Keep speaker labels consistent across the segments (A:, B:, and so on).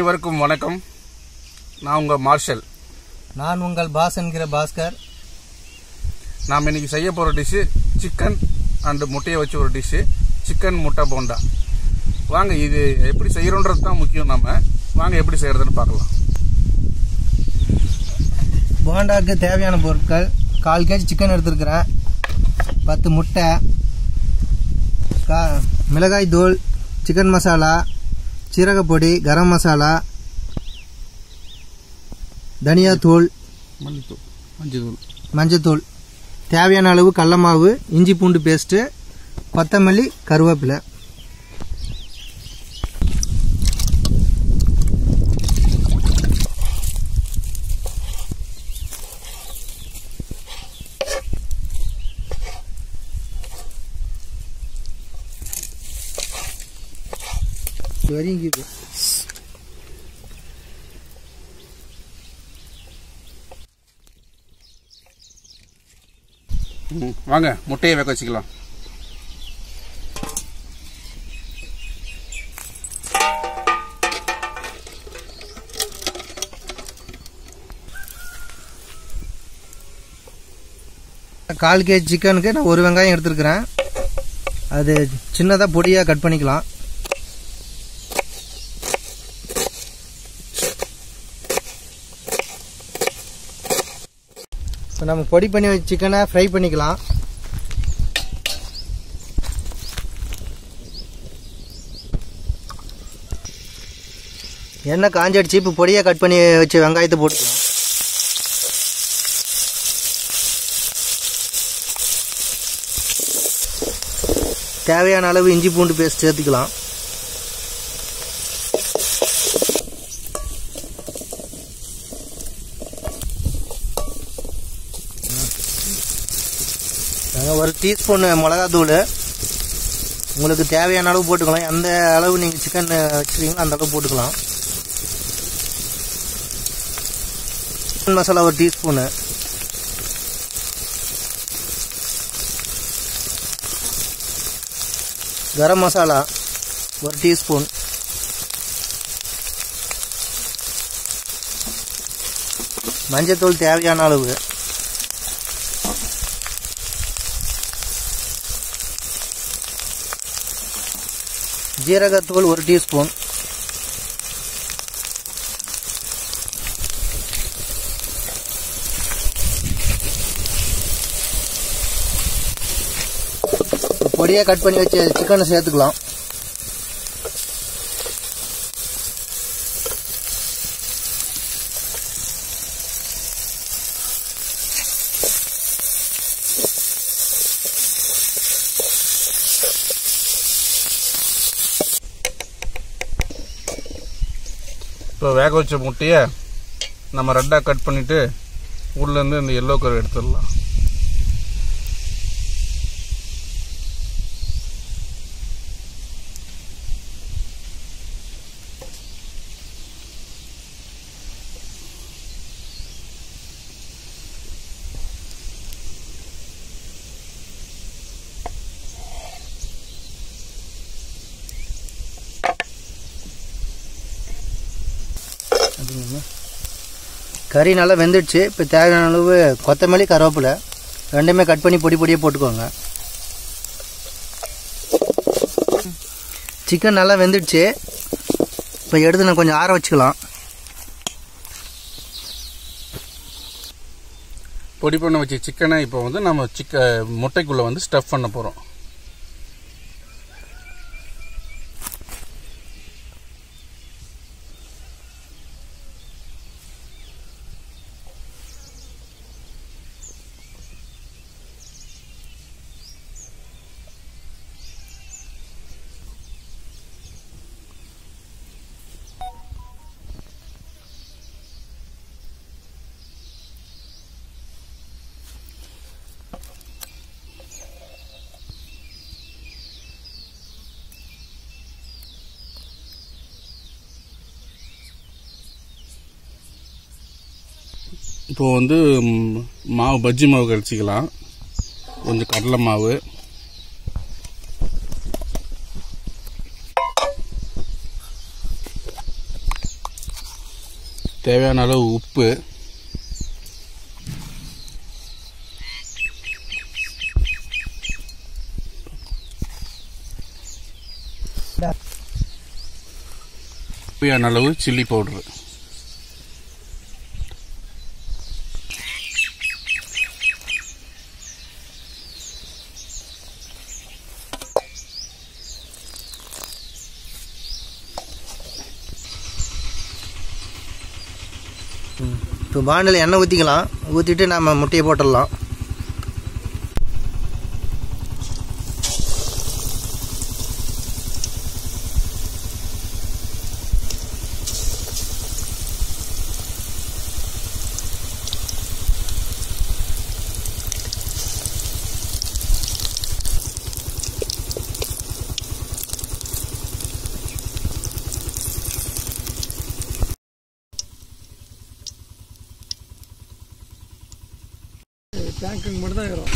A: அனைவருக்கும் வணக்கம் நான் உங்கள் மார்ஷல்
B: நான் உங்கள் பாஸ் என்கிற பாஸ்கர்
A: நாம் இன்னைக்கு செய்ய போகிற டிஷ்ஷு சிக்கன் அண்டு முட்டையை வச்சு ஒரு டிஷ்ஷு சிக்கன் முட்டை போண்டா வாங்க இது எப்படி செய்கிறோன்றது தான் முக்கியம் நம்ம வாங்க எப்படி செய்கிறதுன்னு பார்க்கலாம்
B: போண்டாக்கு தேவையான பொருட்கள் கால் கேஜி சிக்கன் எடுத்துருக்கிறேன் பத்து முட்டை கா மிளகாய் தூள் சிக்கன் மசாலா சீரகப்பொடி கரம் மசாலா தனியாத்தூள்
A: மல்லித்தூள் மஞ்சள்
B: மஞ்சத்தூள் தேவையான அளவு கடல மாவு இஞ்சி பூண்டு பேஸ்ட்டு கொத்தமல்லி கருவேப்பிலை வரிங்குது
A: ம், வாங்க முட்டையை வேக வச்சுக்கலாம்
B: கால் கேஜி சிக்கனுக்கு நான் ஒரு வெங்காயம் எடுத்துருக்கிறேன் அது சின்னதாக பொடியாக கட் பண்ணிக்கலாம் இப்போ நம்ம பொடி பண்ணி வச்ச சிக்கனை ஃப்ரை பண்ணிக்கலாம் எண்ணெய் காஞ்சடிச்சு இப்போ பொடியாக கட் பண்ணி வச்ச வெங்காயத்தை போட்டுக்கலாம் தேவையான அளவு இஞ்சி பூண்டு பேஸ்ட் சேர்த்துக்கலாம் நாங்கள் ஒரு டீஸ்பூன் மிளகாத்தூள் உங்களுக்கு தேவையான அளவு போட்டுக்கலாம் எந்த அளவு நீங்கள் சிக்கன் வச்சுருக்கீங்களோ அந்த அளவு போட்டுக்கலாம் சிக்கன் மசாலா ஒரு டீஸ்பூனு கரம் மசாலா ஒரு டீஸ்பூன் மஞ்சத்தூள் தேவையான அளவு ஜீரகத்தூள் ஒரு டீஸ்பூன் பொடியாக கட் பண்ணி வச்ச சிக்கனை சேர்த்துக்கலாம்
A: இப்போ வேக வச்ச முட்டையை நம்ம ரெட்டாக கட் பண்ணிவிட்டு உள்ளேருந்து இந்த எல்லோ கலர் எடுத்துடலாம்
B: கறி நல்லா வெந்துடுச்சு இப்போ தேவையான அளவு கொத்தமல்லி கருவேப்பிலை ரெண்டுமே கட் பண்ணி பொடி பொடியாக போட்டுக்கோங்க சிக்கன் நல்லா வெந்துடுச்சு இப்போ எடுத்து நான் கொஞ்சம் ஆற வச்சுக்கலாம்
A: பொடி பண்ண வச்ச சிக்கனை இப்போ வந்து நம்ம சிக்க முட்டைக்குள்ளே வந்து ஸ்டஃப் பண்ண போகிறோம் இப்போ வந்து ம், மாவு பஜ்ஜி மாவு கழிச்சிக்கலாம் கொஞ்சம் கடலை மாவு தேவையான அளவு உப்பு தேவையான அளவு சில்லி பவுடர்
B: இப்போ பாண்டில் எண்ணெய் ஊற்றிக்கலாம் ஊற்றிட்டு நம்ம முட்டையை போட்டுடலாம்
C: டேங்க்குக்கு மட்டும் தான் ஏறும்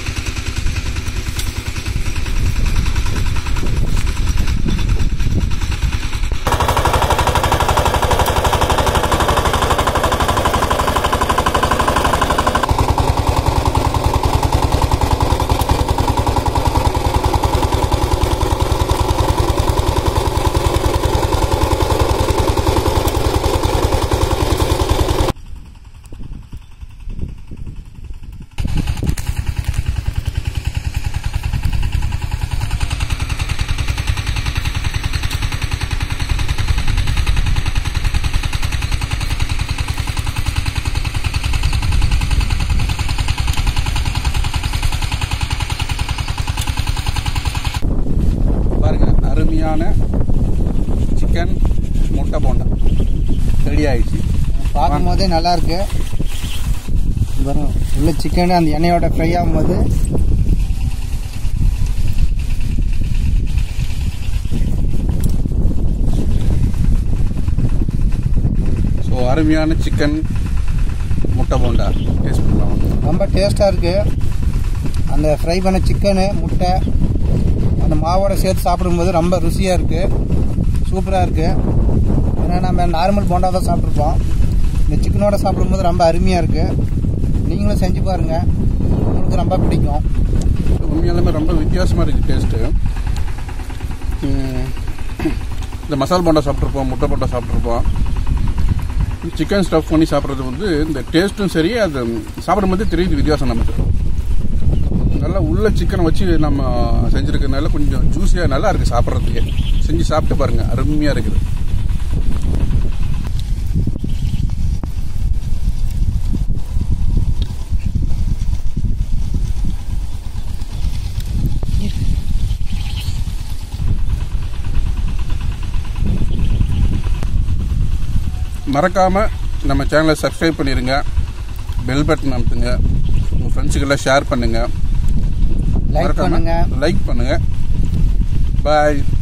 A: பாருங்க அருமையான சிக்கன் முட்டை போண்டா ரெடி ஆயிடுச்சு
B: பார்க்கும் போதே நல்லா இருக்கு வரும் உள்ள சிக்கன் அந்த எண்ணெயோட ஃப்ரை ஆகும்போது
A: ஸோ அருமையான சிக்கன் முட்டை போண்டா டேஸ்ட் பண்ணலாம் வாங்க.
B: ரொம்ப டேஸ்ட்டாக இருக்கு அந்த ஃப்ரை பண்ண சிக்கனு முட்டை அந்த மாவோட சேர்த்து சாப்பிடும்போது ரொம்ப ருசியாக இருக்கு சூப்பராக இருக்கு ஏன்னா நம்ம நார்மல் போண்டா தான் சாப்பிட்ருப்போம் இந்த சிக்கனோட சாப்பிடும்போது ரொம்ப அருமையாக இருக்கு நீங்களும் செஞ்சு பாருங்க உங்களுக்கு ரொம்ப பிடிக்கும்
A: உண்மையாலுமே ரொம்ப வித்தியாசமாக இருக்குது டேஸ்ட்டு இந்த மசால் போண்டா சாப்பிட்ருப்போம் முட்டை போண்டா சாப்பிட்ருப்போம் சிக்கன் ஸ்டஃப் பண்ணி சாப்பிட்றது வந்து இந்த டேஸ்ட்டும் சரி அது சாப்பிடும்போது தெரியுது வித்தியாசம் நமக்கு நல்லா உள்ள சிக்கனை வச்சு நம்ம செஞ்சுருக்கனால கொஞ்சம் ஜூஸியாக நல்லா இருக்குது சாப்பிட்றதுக்கு செஞ்சு சாப்பிட்டு பாருங்கள் அருமையாக இருக்குது மறக்காமல் நம்ம சேனலை சப்ஸ்கிரைப் பண்ணிடுங்க பெல் பட்டன் அமுத்துங்க உங்கள் ஃப்ரெண்ட்ஸுக்கெல்லாம் ஷேர் பண்ணுங்கள்
B: லைக் பண்ணுங்க
A: லைக் பண்ணுங்கள் பாய்